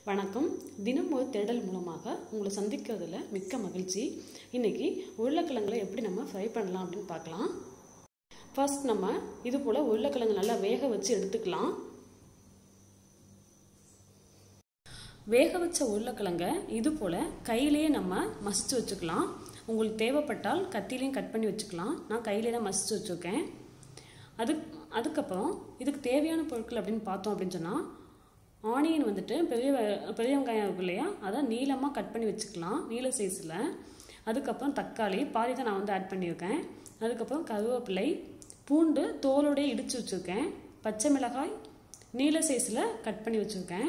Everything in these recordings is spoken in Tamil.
வணக்கம் தினம் ஒரு தேடல் மூலமாக உங்களை சந்திக்கிறதுல மிக்க மகிழ்ச்சி இன்னைக்கு உருளைக்கிழங்குல எப்படி நம்ம ஃப்ரை பண்ணலாம் அப்படின்னு பார்க்கலாம் ஃபர்ஸ்ட் நம்ம இது போல் உருளைக்கிழங்கு நல்லா வேக வச்சு எடுத்துக்கலாம் வேக வச்ச உருளைக்கிழங்க இது போல் கையிலேயே நம்ம மசிச்சு வச்சுக்கலாம் உங்களுக்கு தேவைப்பட்டால் கத்திலையும் கட் பண்ணி வச்சுக்கலாம் நான் கையிலே தான் மசிச்சு வச்சுருக்கேன் அது அதுக்கப்புறம் இதுக்கு தேவையான பொருட்கள் அப்படின்னு பார்த்தோம் அப்படின்னு சொன்னால் ஆனியன் வந்துட்டு பெரிய வெ- பெரிய வெங்காயம் இருக்கு இல்லையா அதை நீளமாக கட் பண்ணி வச்சுக்கலாம் நீல சைஸில் அதுக்கப்புறம் தக்காளி பாதி தான் நான் வந்து ஆட் பண்ணியிருக்கேன் அதுக்கப்புறம் கருவேப்பிலை பூண்டு தோலோடய இடித்து வச்சுருக்கேன் பச்சை மிளகாய் நீல சைஸில் கட் பண்ணி வச்சுருக்கேன்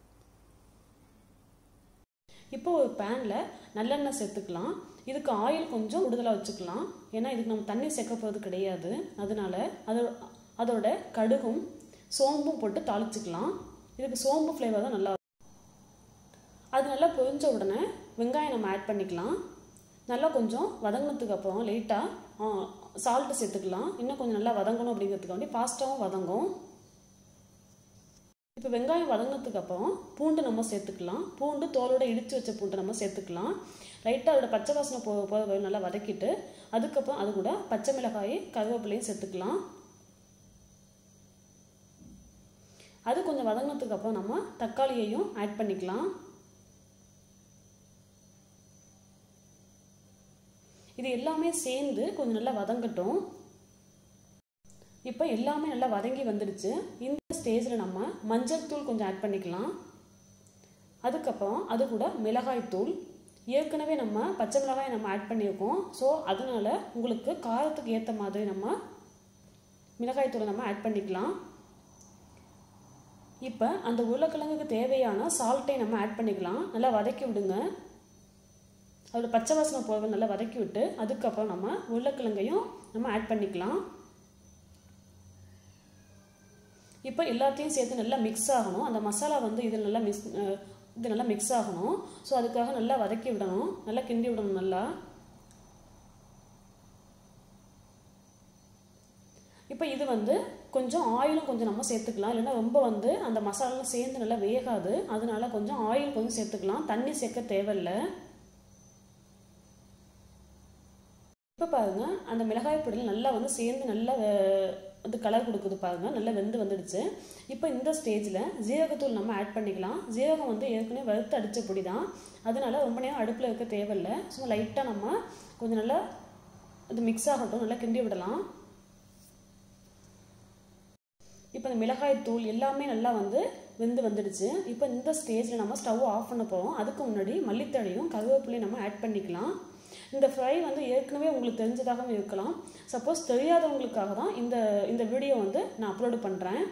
இப்போ ஒரு பேனில் நல்லெண்ணெய் சேர்த்துக்கலாம் இதுக்கு ஆயில் கொஞ்சம் கூடுதலாக வச்சுக்கலாம் ஏன்னா இதுக்கு நம்ம தண்ணி சேர்க்க போகிறது கிடையாது அதனால அதோட அதோட கடுகும் சோம்பும் போட்டு தாளிச்சுக்கலாம் இதுக்கு சோம்பு ஃப்ளேவர் தான் நல்லா இருக்கும். அது நல்லா பொரிஞ்ச உடனே வெங்காயம் நம்ம ஆட் பண்ணிக்கலாம் நல்லா கொஞ்சம் வதங்கினதுக்கு அப்புறம் லைட்டாக சால்ட்டு சேர்த்துக்கலாம் இன்னும் கொஞ்சம் நல்லா வதங்கணும் அப்படிங்கிறதுக்காண்டி ஃபாஸ்ட்டாகவும் வதங்கும் இப்போ வெங்காயம் வதங்கினதுக்கு அப்புறம் பூண்டு நம்ம சேர்த்துக்கலாம் பூண்டு தோலோட இடித்து வச்ச பூண்டு நம்ம சேர்த்துக்கலாம் லைட்டாக அதோட பச்சை வாசனை போ போகிற வரை நல்லா வதக்கிட்டு அதுக்கப்புறம் அது கூட பச்சை மிளகாய் கருவேப்பிலையும் சேர்த்துக்கலாம் அது கொஞ்சம் வதங்கினதுக்கு அப்புறம் நம்ம தக்காளியையும் ஆட் பண்ணிக்கலாம் இது எல்லாமே சேர்ந்து கொஞ்சம் நல்லா வதங்கட்டும் இப்போ எல்லாமே நல்லா வதங்கி வந்துடுச்சு இந்த ஸ்டேஜில் நம்ம மஞ்சள் தூள் கொஞ்சம் ஆட் பண்ணிக்கலாம் அதுக்கப்புறம் அது கூட மிளகாய் தூள் ஏற்கனவே நம்ம பச்சை மிளகாய் நம்ம ஆட் பண்ணியிருக்கோம் ஸோ அதனால உங்களுக்கு காரத்துக்கு ஏற்ற மாதிரி நம்ம மிளகாய் தூளை நம்ம ஆட் பண்ணிக்கலாம் இப்போ அந்த உருளைக்கிழங்குக்கு தேவையான சால்ட்டை நம்ம ஆட் பண்ணிக்கலாம் நல்லா வதக்கி விடுங்க அதோட பச்சை வாசனை போக நல்லா வதக்கி விட்டு அதுக்கப்புறம் நம்ம உருளைக்கிழங்கையும் நம்ம ஆட் பண்ணிக்கலாம் இப்போ எல்லாத்தையும் சேர்த்து நல்லா மிக்ஸ் ஆகணும் அந்த மசாலா வந்து இது நல்லா மிக்ஸ் இது நல்லா மிக்ஸ் ஆகணும் ஸோ அதுக்காக நல்லா வதக்கி விடணும் நல்லா கிண்டி விடணும் நல்லா இப்போ இது வந்து கொஞ்சம் ஆயிலும் கொஞ்சம் நம்ம சேர்த்துக்கலாம் இல்லைன்னா ரொம்ப வந்து அந்த மசாலாலாம் சேர்ந்து நல்லா வேகாது அதனால கொஞ்சம் ஆயில் கொஞ்சம் சேர்த்துக்கலாம் தண்ணி சேர்க்க தேவையில்லை இப்போ பாருங்க அந்த மிளகாய் பொடியில் நல்லா வந்து சேர்ந்து நல்லா வே- வந்து கலர் கொடுக்குது பாருங்க நல்லா வெந்து வந்துடுச்சு இப்போ இந்த ஸ்டேஜில் ஜீரகத்தூள் நம்ம ஆட் பண்ணிக்கலாம் ஜீரகம் வந்து ஏற்கனவே வறுத்து அடித்த பொடி தான் அதனால ரொம்ப நேரம் அடுப்பில் இருக்க தேவையில்லை சும்மா லைட்டாக நம்ம கொஞ்சம் நல்லா இது மிக்ஸ் ஆகட்டும் நல்லா கிண்டி விடலாம் இப்போ இந்த மிளகாய் தூள் எல்லாமே நல்லா வந்து வெந்து வந்துடுச்சு இப்போ இந்த ஸ்டேஜில் நம்ம ஸ்டவ் ஆஃப் பண்ண போகிறோம் அதுக்கு முன்னாடி மல்லித்தழையும் கருவேப்பிலையும் நம்ம ஆட் பண்ணிக்கலாம் இந்த ஃப்ரை வந்து ஏற்கனவே உங்களுக்கு தெரிஞ்சதாகவும் இருக்கலாம் சப்போஸ் தெரியாதவங்களுக்காக தான் இந்த இந்த வீடியோ வந்து நான் அப்லோடு பண்ணுறேன்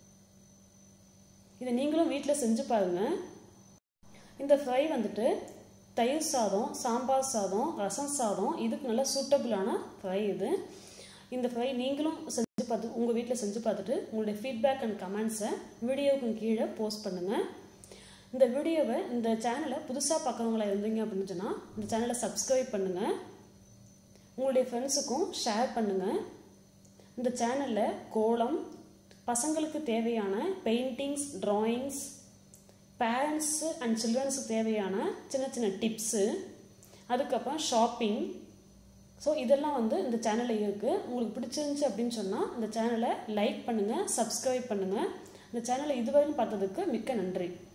இதை நீங்களும் வீட்டில் செஞ்சு பாருங்கள் இந்த ஃப்ரை வந்துட்டு தயிர் சாதம் சாம்பார் சாதம் ரசம் சாதம் இதுக்கு நல்ல சூட்டபிளான ஃப்ரை இது இந்த ஃப்ரை நீங்களும் செஞ்சு பார்த்து உங்கள் வீட்டில் செஞ்சு பார்த்துட்டு உங்களுடைய ஃபீட்பேக் அண்ட் கமெண்ட்ஸை வீடியோவுக்கு கீழே போஸ்ட் பண்ணுங்கள் இந்த வீடியோவை இந்த சேனலை புதுசாக பார்க்குறவங்களா இருந்தீங்க அப்படின்னு சொன்னால் இந்த சேனலை சப்ஸ்கிரைப் பண்ணுங்கள் உங்களுடைய ஃப்ரெண்ட்ஸுக்கும் ஷேர் பண்ணுங்கள் இந்த சேனலில் கோலம் பசங்களுக்கு தேவையான பெயிண்டிங்ஸ் ட்ராயிங்ஸ் பேரண்ட்ஸு அண்ட் சில்ட்ரன்ஸுக்கு தேவையான சின்ன சின்ன டிப்ஸு அதுக்கப்புறம் ஷாப்பிங் ஸோ இதெல்லாம் வந்து இந்த சேனலில் இருக்குது உங்களுக்கு பிடிச்சிருந்துச்சி அப்படின்னு சொன்னால் இந்த சேனலை லைக் பண்ணுங்கள் சப்ஸ்கிரைப் பண்ணுங்கள் இந்த சேனலை இதுவரையும் பார்த்ததுக்கு மிக்க நன்றி